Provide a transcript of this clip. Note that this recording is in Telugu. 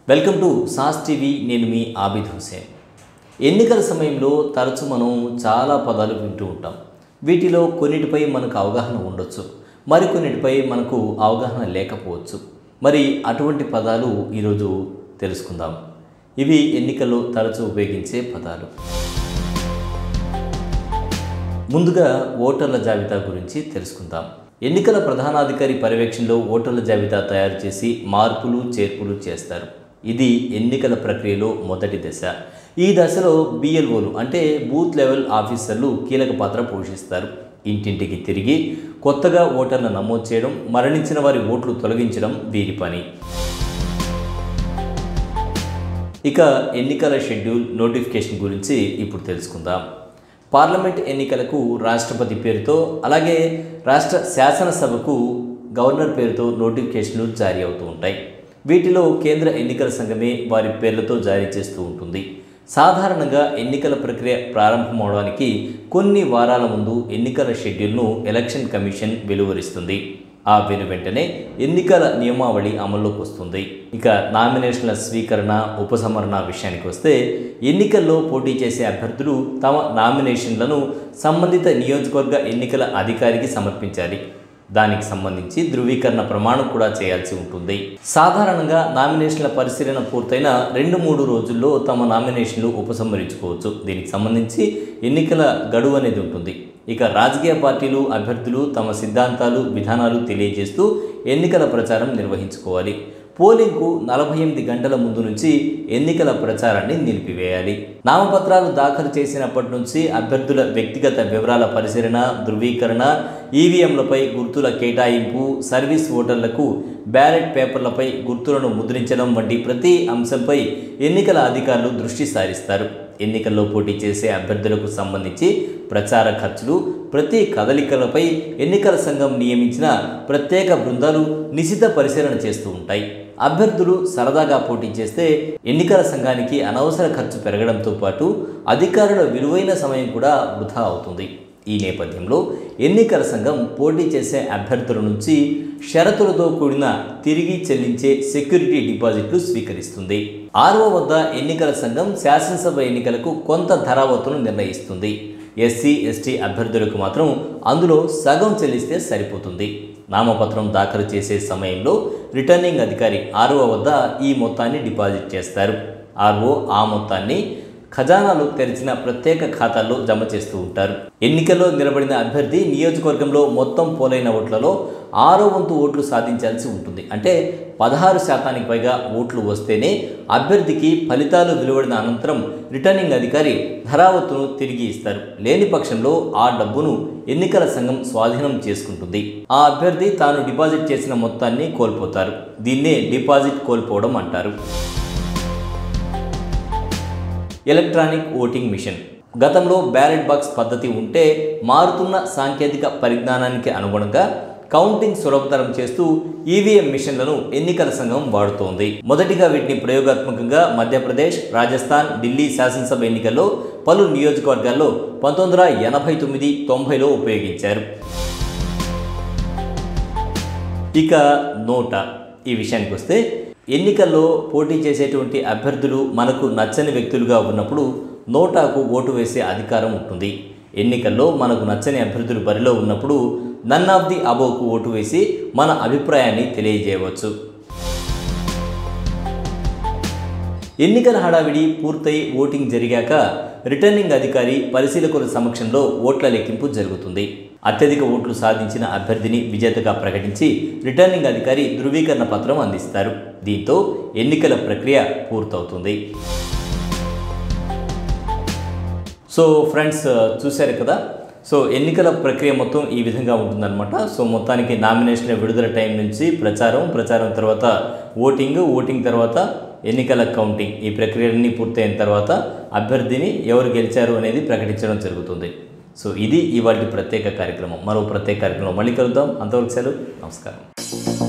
వెల్కమ్ టు సాస్ టీవీ నేను మీ ఆబిద్ హుసేన్ ఎన్నికల సమయంలో తరచు మనం చాలా పదాలు వింటూ ఉంటాం వీటిలో కొన్నిటిపై మనకు అవగాహన ఉండొచ్చు మరికొన్నిటిపై మనకు అవగాహన లేకపోవచ్చు మరి అటువంటి పదాలు ఈరోజు తెలుసుకుందాం ఇవి ఎన్నికల్లో తరచు ఉపయోగించే పదాలు ముందుగా ఓటర్ల జాబితా గురించి తెలుసుకుందాం ఎన్నికల ప్రధానాధికారి పర్యవేక్షణలో ఓటర్ల జాబితా తయారు చేసి మార్పులు చేర్పులు చేస్తారు ఇది ఎన్నికల ప్రక్రియలో మొదటి దశ ఈ దశలో బిఎల్ఓలు అంటే బూత్ లెవెల్ ఆఫీసర్లు కీలక పాత్ర పోషిస్తారు ఇంటింటికి తిరిగి కొత్తగా ఓటర్ల నమోదు చేయడం మరణించిన వారి ఓట్లు తొలగించడం వీరి పని ఇక ఎన్నికల షెడ్యూల్ నోటిఫికేషన్ గురించి ఇప్పుడు తెలుసుకుందాం పార్లమెంట్ ఎన్నికలకు రాష్ట్రపతి పేరుతో అలాగే రాష్ట్ర శాసనసభకు గవర్నర్ పేరుతో నోటిఫికేషన్లు జారీ అవుతూ ఉంటాయి వీటిలో కేంద్ర ఎన్నికల సంఘమే వారి పేర్లతో జారీ చేస్తూ ఉంటుంది సాధారణంగా ఎన్నికల ప్రక్రియ ప్రారంభమవడానికి కొన్ని వారాల ముందు ఎన్నికల షెడ్యూల్ను ఎలక్షన్ కమిషన్ వెలువరిస్తుంది ఆ వెను వెంటనే ఎన్నికల నియమావళి అమల్లోకి వస్తుంది ఇక నామినేషన్ల స్వీకరణ ఉపసంహరణ విషయానికి వస్తే ఎన్నికల్లో పోటీ చేసే అభ్యర్థులు తమ నామినేషన్లను సంబంధిత నియోజకవర్గ ఎన్నికల అధికారికి సమర్పించాలి దానికి సంబంధించి ధృవీకరణ ప్రమాణం కూడా చేయాల్సి ఉంటుంది సాధారణంగా నామినేషన్ల పరిశీలన పూర్తయిన రెండు మూడు రోజుల్లో తమ నామినేషన్లు ఉపసంహరించుకోవచ్చు దీనికి సంబంధించి ఎన్నికల గడువు అనేది ఉంటుంది ఇక రాజకీయ పార్టీలు అభ్యర్థులు తమ సిద్ధాంతాలు విధానాలు తెలియజేస్తూ ఎన్నికల ప్రచారం నిర్వహించుకోవాలి పోలింగ్కు నలభై ఎనిమిది గంటల ముందు నుంచి ఎన్నికల ప్రచారాన్ని నిలిపివేయాలి నామపత్రాలు దాఖలు చేసినప్పటి నుంచి అభ్యర్థుల వ్యక్తిగత వివరాల పరిశీలన ధృవీకరణ ఈవీఎంలపై గుర్తుల కేటాయింపు సర్వీస్ ఓటర్లకు బ్యాలెట్ పేపర్లపై గుర్తులను ముద్రించడం వంటి ప్రతి అంశంపై ఎన్నికల అధికారులు దృష్టి సారిస్తారు ఎన్నికల్లో పోటీ చేసే అభ్యర్థులకు సంబంధించి ప్రచార ఖర్చులు ప్రతి కదలికలపై ఎన్నికల సంఘం నియమించిన ప్రత్యేక బృందాలు నిశిత పరిశీలన చేస్తూ ఉంటాయి అభ్యర్థులు సరదాగా పోటీ చేస్తే ఎన్నికల సంఘానికి అనవసర ఖర్చు పెరగడంతో పాటు అధికారుల విలువైన సమయం కూడా వృధా అవుతుంది ఈ నేపథ్యంలో ఎన్నికల సంఘం పోటీ చేసే అభ్యర్థుల నుంచి షరతులతో కూడిన తిరిగి చెల్లించే సెక్యూరిటీ డిపాజిట్లు స్వీకరిస్తుంది ఆర్ఓ వద్ద ఎన్నికల సంఘం శాసనసభ ఎన్నికలకు కొంత ధరావతును నిర్ణయిస్తుంది ఎస్సీ ఎస్టీ అభ్యర్థులకు మాత్రం అందులో సగం చెల్లిస్తే సరిపోతుంది నామపత్రం దాఖలు చేసే సమయంలో రిటర్నింగ్ అధికారి ఆర్ఓ వద్ద ఈ మొత్తాన్ని డిపాజిట్ చేస్తారు ఆర్ఓ ఆ మొత్తాన్ని ఖజానాలు తెరిచిన ప్రత్యేక ఖాతాల్లో జమ చేస్తూ ఉంటారు ఎన్నికల్లో నిలబడిన అభ్యర్థి నియోజకవర్గంలో మొత్తం పోలైన ఓట్లలో ఆరో వంతు ఓట్లు సాధించాల్సి ఉంటుంది అంటే పదహారు శాతానికి పైగా ఓట్లు వస్తేనే అభ్యర్థికి ఫలితాలు వెలువడిన అనంతరం రిటర్నింగ్ అధికారి ధరావత్తును తిరిగి ఇస్తారు లేని పక్షంలో ఆ డబ్బును ఎన్నికల సంఘం స్వాధీనం చేసుకుంటుంది ఆ అభ్యర్థి తాను డిపాజిట్ చేసిన మొత్తాన్ని కోల్పోతారు దీన్నే డిపాజిట్ కోల్పోవడం అంటారు ఎలక్ట్రానిక్ ఓటింగ్ మిషన్ గతంలో బ్యాలెట్ బాక్స్ పద్ధతి ఉంటే మారుతున్న సాంకేతిక పరిజ్ఞానానికి అనుగుణంగా కౌంటింగ్ సులభతరం చేస్తూ ఈవీఎం మిషన్లను ఎన్నికల సంఘం వాడుతోంది మొదటిగా వీటిని ప్రయోగాత్మకంగా మధ్యప్రదేశ్ రాజస్థాన్ ఢిల్లీ శాసనసభ ఎన్నికల్లో పలు నియోజకవర్గాల్లో పంతొమ్మిది వందల ఎనభై తొమ్మిది తొంభైలో ఉపయోగించారు ఇక నోటా ఈ విషయానికి వస్తే ఎన్నికల్లో పోటీ చేసేటువంటి అభ్యర్థులు మనకు నచ్చని వ్యక్తులుగా ఉన్నప్పుడు నోటాకు ఓటు వేసే అధికారం ఉంటుంది ఎన్నికల్లో మనకు నచ్చని అభ్యర్థులు బరిలో ఉన్నప్పుడు నన్ ఆఫ్ ది అబోకు ఓటు వేసి మన అభిప్రాయాన్ని తెలియజేయవచ్చు ఎన్నికల హడావిడి పూర్తయి ఓటింగ్ జరిగాక రిటర్నింగ్ అధికారి పరిశీలకుల సమక్షంలో ఓట్ల లెక్కింపు జరుగుతుంది అత్యధిక ఓట్లు సాధించిన అభ్యర్థిని విజేతగా ప్రకటించి రిటర్నింగ్ అధికారి ధృవీకరణ పత్రం అందిస్తారు దీంతో ఎన్నికల ప్రక్రియ పూర్తవుతుంది సో ఫ్రెండ్స్ చూశారు కదా సో ఎన్నికల ప్రక్రియ మొత్తం ఈ విధంగా ఉంటుందన్నమాట సో మొత్తానికి నామినేషన్ విడుదల టైం నుంచి ప్రచారం ప్రచారం తర్వాత ఓటింగ్ ఓటింగ్ తర్వాత ఎన్నికల కౌంటింగ్ ఈ ప్రక్రియలన్నీ పూర్తయిన తర్వాత అభ్యర్థిని ఎవరు గెలిచారు అనేది ప్రకటించడం జరుగుతుంది సో ఇది ఇవాటి ప్రత్యేక కార్యక్రమం మరో ప్రత్యేక కార్యక్రమం మళ్ళీ కలుద్దాం అంతవరకు సెలవు నమస్కారం